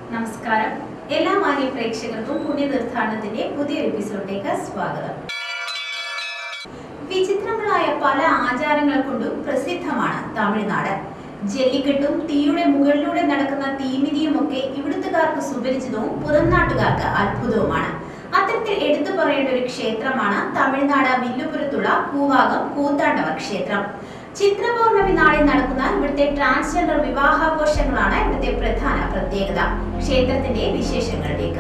നമസ്കാരം എല്ലാ മാന്യ പ്രേക്ഷകർക്കും പുണ്യ തീർത്ഥാടനത്തിന്റെ പുതിയൊരു എപ്പിസോഡിലേക്ക് സ്വാഗതം വിചിത്രങ്ങളായ പല ആചാരങ്ങൾ കൊണ്ടും പ്രസിദ്ധമാണ് തമിഴ്നാട് ജല്ലിക്കെട്ടും തീയുടെ മുകളിലൂടെ നടക്കുന്ന തീമിതിയും ഒക്കെ ഇവിടുത്തുകാർക്ക് സുപരിചിതവും പുറം നാട്ടുകാർക്ക് അത്ഭുതവുമാണ് അത്തരത്തിൽ എടുത്തു പറയേണ്ട ഒരു ക്ഷേത്രമാണ് തമിഴ്നാട് വില്ലുപുരത്തുള്ള കൂവാകം കൂത്താണ്ടവർ ക്ഷേത്രം ചിത്രപൗർണമി നാളിൽ നടക്കുന്ന ഇവിടുത്തെ ട്രാൻസ്ജെൻഡർ വിവാഹാഘോഷങ്ങളാണ് ഇവിടുത്തെ പ്രധാന പ്രത്യേകത ക്ഷേത്രത്തിന്റെ വിശേഷങ്ങളിലേക്ക്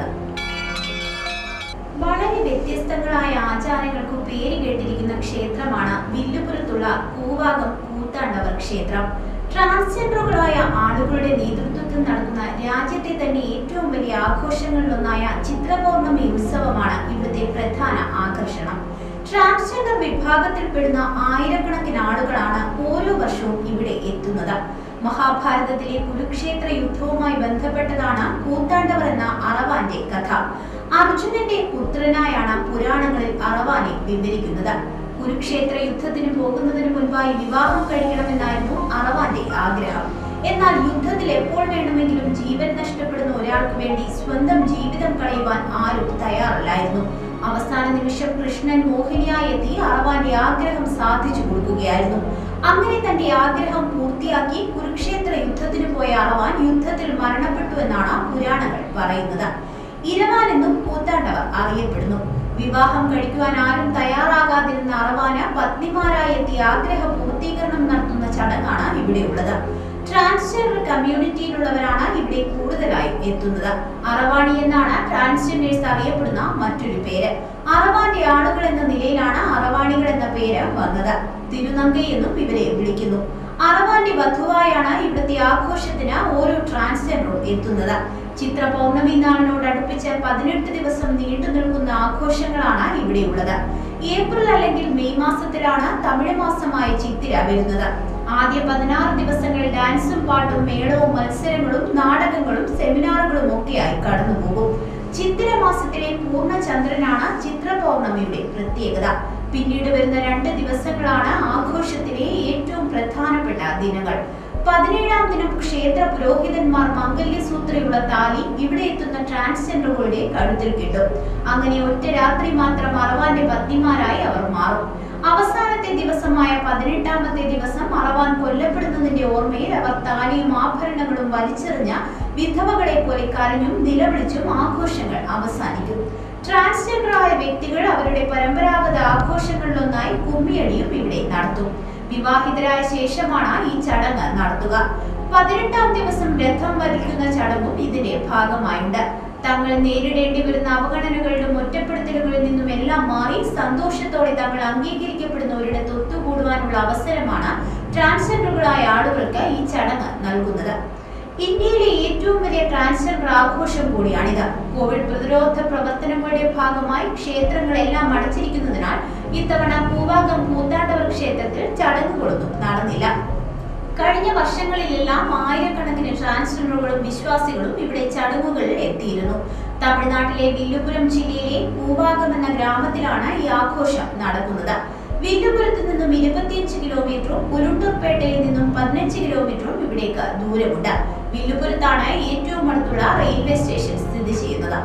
വളരെ വ്യത്യസ്തങ്ങളായ ആചാരങ്ങൾക്ക് പേര് കേട്ടിരിക്കുന്ന ക്ഷേത്രമാണ് വില്ലുപുരത്തുള്ള കൂവാകം കൂത്താണ്ടവർ ക്ഷേത്രം ട്രാൻസ്ജെൻഡറുകളായ ആളുകളുടെ നേതൃത്വത്തിൽ നടക്കുന്ന രാജ്യത്തെ തന്നെ ഏറ്റവും വലിയ ആഘോഷങ്ങളിലൊന്നായ ചിത്രപൗർണമി ഉത്സവമാണ് ഇവിടുത്തെ പ്രധാന ആകർഷണം ട്രാൻസ്ജെൻഡർ വിഭാഗത്തിൽപ്പെടുന്ന ആയിരക്കണക്കിന് ആളുകളാണ് ഓരോ വർഷവും ഇവിടെ എത്തുന്നത് മഹാഭാരതത്തിലെ കുരുക്ഷേത്ര യുദ്ധവുമായി ബന്ധപ്പെട്ടതാണ് കൂത്താണ്ടവർ എന്ന അറവാന്റെ കഥ അർജുനന്റെ പുത്രനായാണ് പുരാണങ്ങളിൽ അറവാനെ വിവരിക്കുന്നത് കുരുക്ഷേത്ര യുദ്ധത്തിന് പോകുന്നതിന് മുൻപായി വിവാഹം കഴിക്കണമെന്നായിരുന്നു അറവാന്റെ ആഗ്രഹം എന്നാൽ യുദ്ധത്തിൽ എപ്പോൾ വേണമെങ്കിലും ജീവൻ നഷ്ടപ്പെടുന്ന ഒരാൾക്ക് വേണ്ടി സ്വന്തം ജീവിതം കളയുവാൻ ആരും തയ്യാറല്ലായിരുന്നു അവസാന നിമിഷം കൃഷ്ണൻ മോഹിനിയായി എത്തി അറവാന്റെ ആഗ്രഹം സാധിച്ചു കൊടുക്കുകയായിരുന്നു അങ്ങനെ തന്റെ ആഗ്രഹം പൂർത്തിയാക്കി കുരുക്ഷേത്ര യുദ്ധത്തിന് പോയ അറവാൻ യുദ്ധത്തിൽ മരണപ്പെട്ടു എന്നാണ് പുരാണങ്ങൾ പറയുന്നത് ഇരവാൻ എന്നും കൂത്താണ്ടവർ അറിയപ്പെടുന്നു വിവാഹം കഴിക്കുവാൻ ആരും തയ്യാറാകാതിരുന്ന അറവാന പത്നിമാരായി എത്തി ആഗ്രഹ പൂർത്തീകരണം നടത്തുന്ന ചടങ്ങാണ് ഇവിടെയുള്ളത് ട്രാൻസ്ജെൻഡർ കമ്മ്യൂണിറ്റിയിലുള്ളവരാണ് ഇവിടെ കൂടുതലായി എത്തുന്നത് അറവാണി എന്നാണ് ട്രാൻസ്ജെൻഡേഴ്സ് അറിയപ്പെടുന്ന മറ്റൊരു പേര് അറവാന്റെ ആളുകൾ എന്ന നിലയിലാണ് അറവാണികൾ എന്ന പേര് വന്നത് തിരുനങ്കൈ എന്നും ഇവരെ വിളിക്കുന്നു അറവാന്റെ വധുവായാണ് ഇവിടുത്തെ ആഘോഷത്തിന് ഓരോ ട്രാൻസ്ജെൻഡറും എത്തുന്നത് ചിത്ര പൗർണമി നാളിനോട് അടുപ്പിച്ച് പതിനെട്ട് ദിവസം നീണ്ടു നിൽക്കുന്ന ആഘോഷങ്ങളാണ് ഇവിടെയുള്ളത് ഏപ്രിൽ അല്ലെങ്കിൽ മെയ് മാസത്തിലാണ് തമിഴ് മാസമായ ചിത്തിര വരുന്നത് ആദ്യ പതിനാറ് ദിവസങ്ങൾ ഡാൻസും പാട്ടും മേളവും മത്സരങ്ങളും നാടകങ്ങളും സെമിനാറുകളും ഒക്കെയായി കടന്നുപോകും ചിത്തിര മാസത്തിലെ പൂർണ്ണ ചന്ദ്രനാണ് ചിത്ര പൗർണമിയുടെ പ്രത്യേകത പിന്നീട് വരുന്ന രണ്ട് ദിവസങ്ങളാണ് ആഘോഷത്തിലെ ഏറ്റവും പ്രധാനപ്പെട്ട ദിനങ്ങൾ പതിനേഴാം ദിനം ക്ഷേത്ര പുരോഹിതന്മാർ മംഗല്യസൂത്രയുള്ള താലി ഇവിടെ എത്തുന്ന ട്രാൻസ്ജെൻഡറുകളുടെ കഴുത്തിൽ കിട്ടും അങ്ങനെ ഒറ്റ രാത്രി മാത്രം അറവാന്റെ പത്നിമാരായി അവർ മാറും അവസാനത്തെ ദിവസമായ പതിനെട്ടാമത്തെ ദിവസം അറവാൻ കൊല്ലപ്പെടുന്നതിന്റെ ഓർമ്മയിൽ അവർ താലിയും ആഭരണങ്ങളും വലിച്ചെറിഞ്ഞ വിധവകളെ പോലെ കരഞ്ഞും നിലവിളിച്ചും ആഘോഷങ്ങൾ അവസാനിക്കും ട്രാൻസ്ജെൻഡറായ വ്യക്തികൾ അവരുടെ പരമ്പരാഗത ആഘോഷങ്ങളിലൊന്നായി കുമ്മിയടിയും ഇവിടെ നടത്തും വിവാഹിതരായ ശേഷമാണ് ഈ ചടങ്ങ് നടത്തുക പതിനെട്ടാം ദിവസം രഥം വലിക്കുന്ന ചടങ്ങും ഇതിന്റെ ഭാഗമായുണ്ട് തങ്ങൾ നേരിടേണ്ടി വരുന്ന അവഗണനകളിലും ഒറ്റപ്പെടുത്തലുകളിൽ നിന്നും എല്ലാം മാറി സന്തോഷത്തോടെ തങ്ങൾ അംഗീകരിക്കപ്പെടുന്ന ഒരിടത്ത് ഒത്തുകൂടുവാനുള്ള അവസരമാണ് ട്രാൻസ്ജെൻഡറുകളായ ആളുകൾക്ക് ഈ ചടങ്ങ് നൽകുന്നത് ഇന്ത്യയിലെ ഏറ്റവും വലിയ ട്രാൻസ്ജെൻഡർ ആഘോഷം കൂടിയാണിത് കോവിഡ് പ്രതിരോധ പ്രവർത്തനങ്ങളുടെ ഭാഗമായി ക്ഷേത്രങ്ങളെല്ലാം അടച്ചിരിക്കുന്നതിനാൽ ഇത്തവണ പൂവാകം കൂത്താണ്ടവർ ക്ഷേത്രത്തിൽ ചടങ്ങുകളൊന്നും നടന്നില്ല കഴിഞ്ഞ വർഷങ്ങളിലെല്ലാം ആയിരക്കണക്കിന് ട്രാൻസ്ജെൻഡറുകളും വിശ്വാസികളും ഇവിടെ ചടങ്ങുകളിൽ എത്തിയിരുന്നു തമിഴ്നാട്ടിലെ വില്ലുപുരം ജില്ലയിലെ പൂവാകം എന്ന ഗ്രാമത്തിലാണ് ഈ ആഘോഷം നടക്കുന്നത് വില്ലുപുരത്ത് നിന്നും ഇരുപത്തിയഞ്ച് കിലോമീറ്ററും ഉരുണ്ടൂർപേട്ടയിൽ നിന്നും പതിനഞ്ച് കിലോമീറ്ററും ഇവിടേക്ക് ദൂരമുണ്ട് വില്ലുപുരത്താണ് ഏറ്റവും അടുത്തുള്ള റെയിൽവേ സ്റ്റേഷൻ സ്ഥിതി ചെയ്യുന്നത്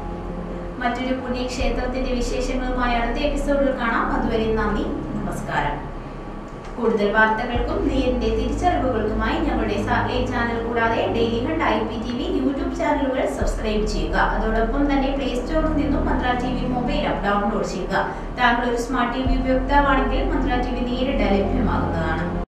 മറ്റൊരു പുണ്യക്ഷേത്രത്തിന്റെ വിശേഷങ്ങളുമായി അടുത്ത എപ്പിസോഡിൽ കാണാം അതുവരെ നന്ദി നമസ്കാരം കൂടുതൽ വാർത്തകൾക്കും നേരിന്റെ തിരിച്ചറിവുകൾക്കുമായി ഞങ്ങളുടെ സാറ്റലൈറ്റ് ചാനൽ കൂടാതെ Dailyhunt I P T V YouTube ചാനലുകൾ സബ്സ്ക്രൈബ് ചെയ്യുക അതോടൊപ്പം തന്നെ പ്ലേ സ്റ്റോറിൽ നിന്നും Mantra T V mobile app download ചെയ്യുക താങ്കൾ ഒരു സ്മാർട്ട് ടി വി ഉപയോക്താവാണെങ്കിൽ മന്ത്ര ടി വി നേരിട്ട് ലഭ്യമാകുന്നതാണ്